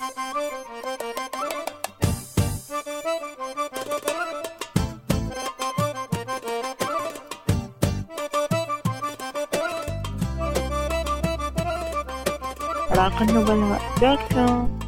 راق النبلاء دوت كوم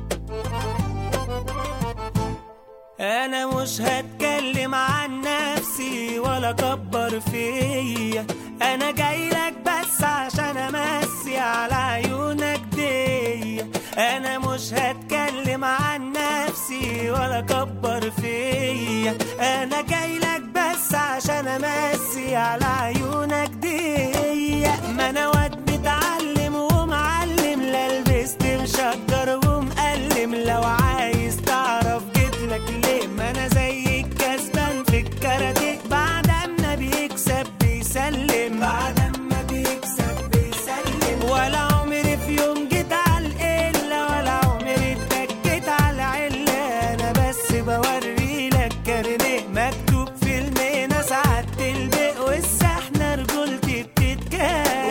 انا مش هتكلم عن نفسي ولا اكبر فيا انا جاي لك بس عشان امسي على عيونك دي انا مش هتكلم عن نفسي ولا اكبر فيا انا جاي لك بس عشان امسي على عيونك دي ما انا واد متعلم ومعلم لا لبست مشجر ومقلم لو عايز تعرف جيتلك ليه ما انا زي الكسبان في الكاراتيه بعد ما بيكسب بيسلم بعد ما بيكسب بيسلم ولا عمري في يوم جيت على القلة ولا عمري اتكيت على علة انا بس بوري لك كارنيه مكتوب في المينا ساعات البيق والسحنة رجولتي بتتكلم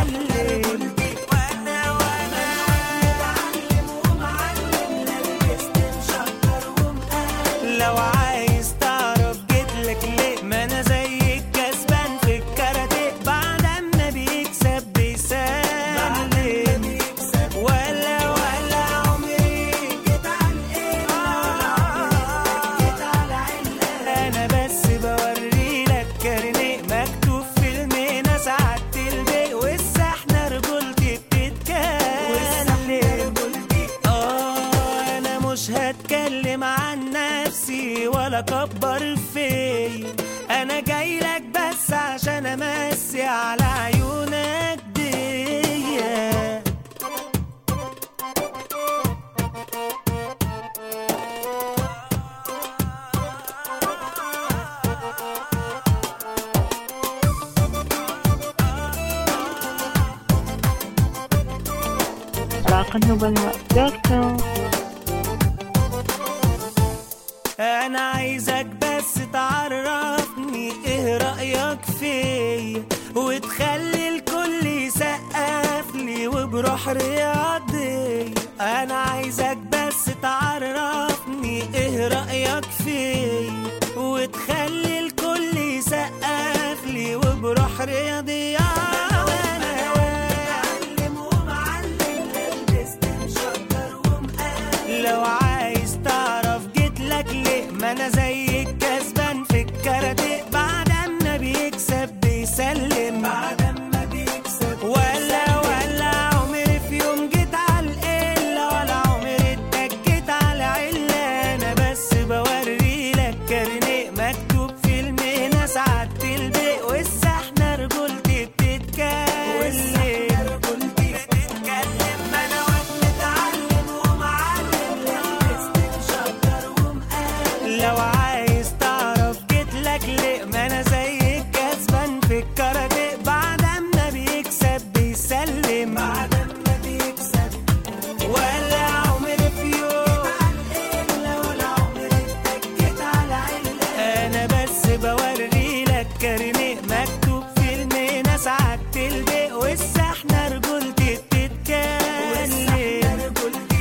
وانا وانا متعلم ومعلم لبست مشكر ومقلب لو عايز تعرف جيتلك ليه ما انا زي الكسبان في الكاراتيه بعد ما بيكسب بيسلم ولا ولا عمري جيت على انا بس بوري لك كارنيه مكتوب في المينا ساعات البيق والسحنة رجولتي بتتكلم اه انا مش هتكلم عن نفسي ولا اكبر فيا انا جاي لك بس عشان امسي على عيونك دي راق النبلاء دوت كوم انا عايزك بس تعرفني ايه رأيك فيا وتخلي الكل يسقف لي وبروح رياضي انا عايزك بس تعرفني ايه رأيك فيا وتخلي الكل يسقف لي وبروح رياضي وانا متعلم ومعلم لبست مشكر ومقلب لو عايز تعرف جيتلك ليه ما انا زي الكسبان في الكاراتيه بعد ما بيكسب بيسلم بعد ما بيكسب ولا ولا عمري في يوم جيت على القلة ولا عمري اتكيت على علة انا بس بوري لك كارنيه مكتوب في المهنة ساعات البيق والسحنة رجولتي بتتكلم بتتكلم ما انا واد متعلم ومعلم لبست مشكر ومقلب لو عايز تعرف جيتلك ليه ما انا زي الكسبان في الكاراتيه بعد ما بيكسب بيسلم بعد ما بيكسب ولا عمري في يوم ولا عمري اتكيت على علة انا بس بوري لك كارنيه مكتوب في المينا ساعات البيق والسحنة رجولتي بتتكلم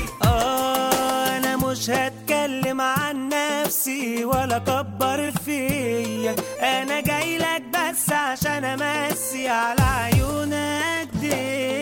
اه انا مش هتكلم عن نفسي ولا اكبر فيا انا جاي لك بس عشان امسي على عيونك دي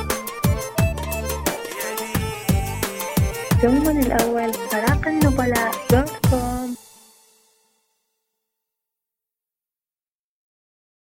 ثم الأول راق النبلاء